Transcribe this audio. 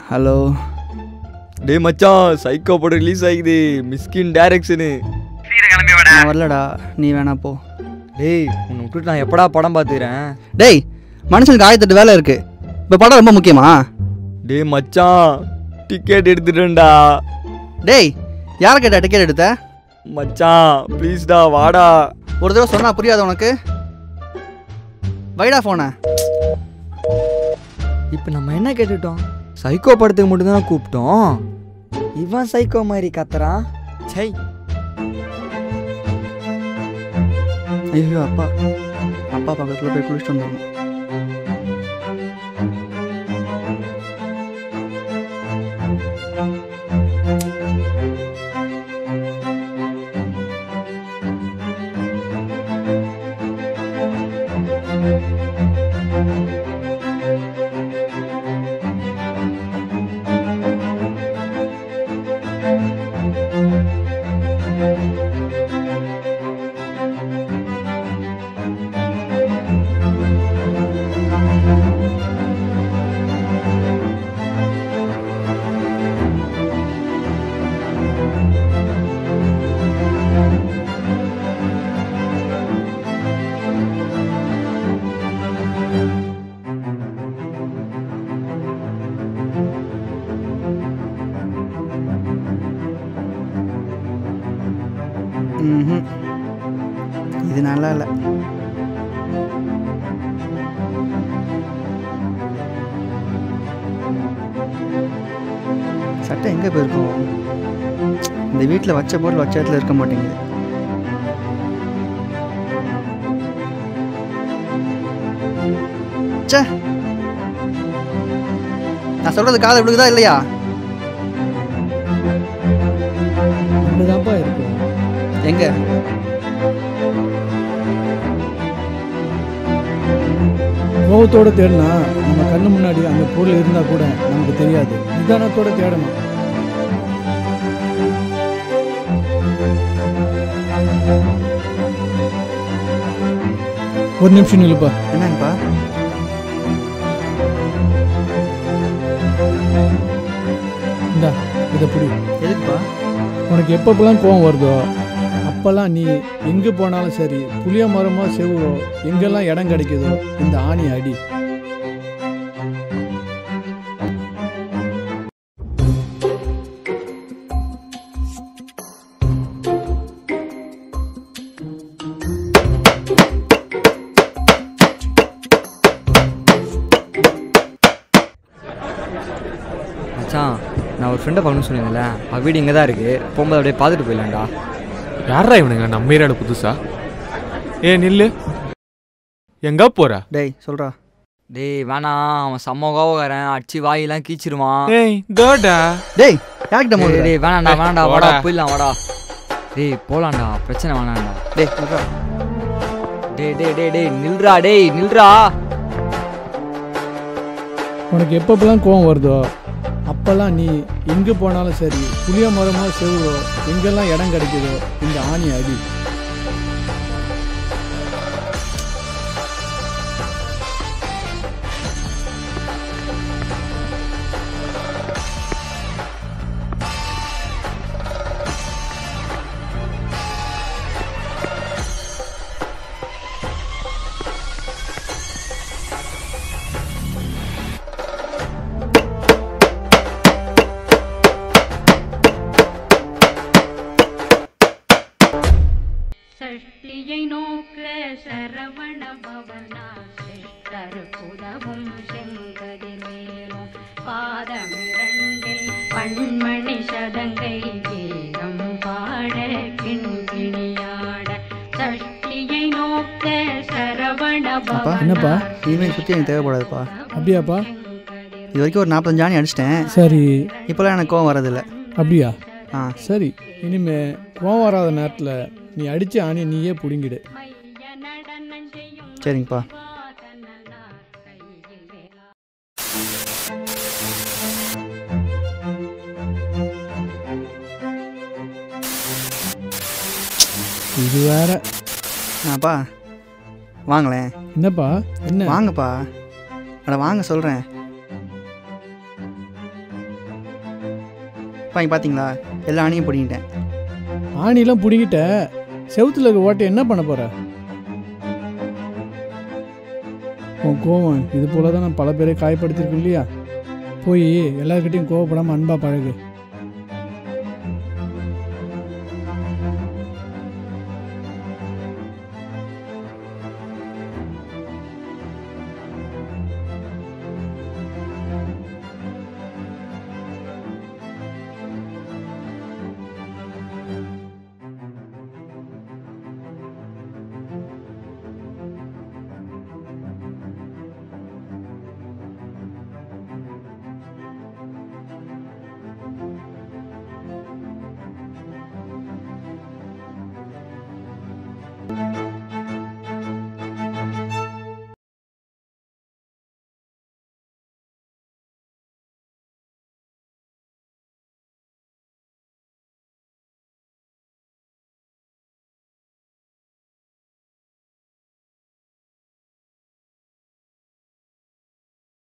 Hello டேய் மச்சான் psycho படம் ரிலீஸ் ஆகிது மிஸ்கின் டைரக்ஷனு நான் வரலடா நீ வேணா போ டேய் உன்னை விட்டுட்டு நான் எப்படா படம் பார்த்துக்கிறேன் டேய் மனுஷனுக்கு ஆயிரத்தெட்டு வேலை இருக்கு இப்போ படம் ரொம்ப முக்கியமா டேய் மச்சான் டிக்கெட் எடுத்துட்டேன்டா டேய் யாரை கேட்ட டிக்கெட் எடுத்த மச்சான் ப்ளீஸ்டா வாடா ஒரு தடவை சொன்னா புரியாது உனக்கு வைடா ஃபோனை இப்போ நம்ம என்ன கேட்டுட்டோம் சைக்கோ படத்துக்கு மட்டும்தான் கூப்பிட்டோம் இவன் சைக்கோ மாதிரி கத்துறான் சை ஐயோ அப்பா அப்பா பக்கத்தில் போய் குளிச்சுட்டு வந்துடணும் ம்ஹும். இது நல்லா இல்லை சட்டை எங்கே போயிருக்கோம் இந்த வீட்டில் வச்ச பொருள் வச்ச இடத்துல இருக்க மாட்டேங்குது ச்சே நான் சொல்றது காதை விழுகுதா இல்லையா ஒண்ணுதான்ப்பா இருக்கு எங்க கோவத்தோட தேடினா நம்ம கண்ணு முன்னாடி அந்த பொருள் இருந்தா கூட நமக்கு தெரியாது நிதானத்தோட தேடணும் ஒரு நிமிஷம் நில்லுப்பா என்னங்கப்பா இந்தா இதை பிடி எதுக்குப்பா உனக்கு எப்பப்பெல்லாம் கோவம் வருதோ அப்போல்லாம் நீ எங்கே போனாலும் சரி புளிய மரமோ செவ்வோ எங்கெல்லாம் இடம் கிடைக்குதோ இந்த ஆணி அடி மச்சான் நான் ஒரு ஃப்ரெண்டை பார்க்கணும்னு சொன்னீங்கல்ல அவ வீடு இங்கே தான் இருக்குது போகும்போது அப்படியே பார்த்துட்டு போயிடலாம்டா யாரா இவனுங்க நம்ம ஏரியாவில் புதுசா ஏ நில்லு எங்க போற டேய் சொல்றா டேய் வேணாம் அவன் செம்ம கோவக்காரன் அடிச்சு வாயெல்லாம் கீச்சிருவான் ஏய் தோடா டேய் யார்கிட்ட டேய், மோதுற? டேய் வேணாம்டா வேணாம்டா வாடா போடா. போயிடலாம் வாடா டேய் போலாம்டா பிரச்சனை வேணாம்டா டேய் சொல்றா டேய் டேய் டேய் டேய் நில்றா டேய் நில்றா உனக்கு எப்பப்பெல்லாம் கோவம் வருதோ அப்போல்லாம் நீ எங்கே போனாலும் சரி புளிய மரமோ செவ்வோ எங்கெல்லாம் இடம் கிடைக்குதோ இந்த ஆணி அடி சஷ்டியை நோக்க சரவண பவனா சிஷ்டர் புதவும் செங்கதிர் மேலும் பாதமிரண்டில் பண்மணி சதங்கை கீதம் பாட கிண்கிணியாட சஷ்டியை நோக்க சரவண அப்பா என்னப்பா? இனிமேல் சுற்றி எனக்கு தேவைப்படாதுப்பா அப்படியாப்பா இது வரைக்கும் ஒரு நாற்பத்தஞ்சு ஆணி அடிச்சிட்டேன் சரி இப்போலாம் எனக்கு கோவம் வரதில்ல அப்படியா ஆ சரி இனிமே கோவம் வராத நேரத்தில் நீ அடிச்ச ஆணி நீயே பிடுங்கிடு மைய நடனம் செய்யும் சரிங்கப்பா வாதனனா கையில் வேலா இது வேற அப்பா வாங்களேன் என்னப்பா என்ன வாங்கப்பா அட வாங்க சொல்கிறேன் பாங்க பார்த்தீங்களா எல்லா ஆணையும் பிடிங்கிட்டேன் ஆணிலாம் பிடிங்கிட்ட செவுத்துல இருக்க ஓட்டை என்ன பண்ண போற உன் கோவம் இது போல தான் நான் பல பேரை காயப்படுத்திருக்கேன் இல்லையா போய் எல்லார்கிட்டையும் கோவப்படாமல் அன்பா பழகு ஆ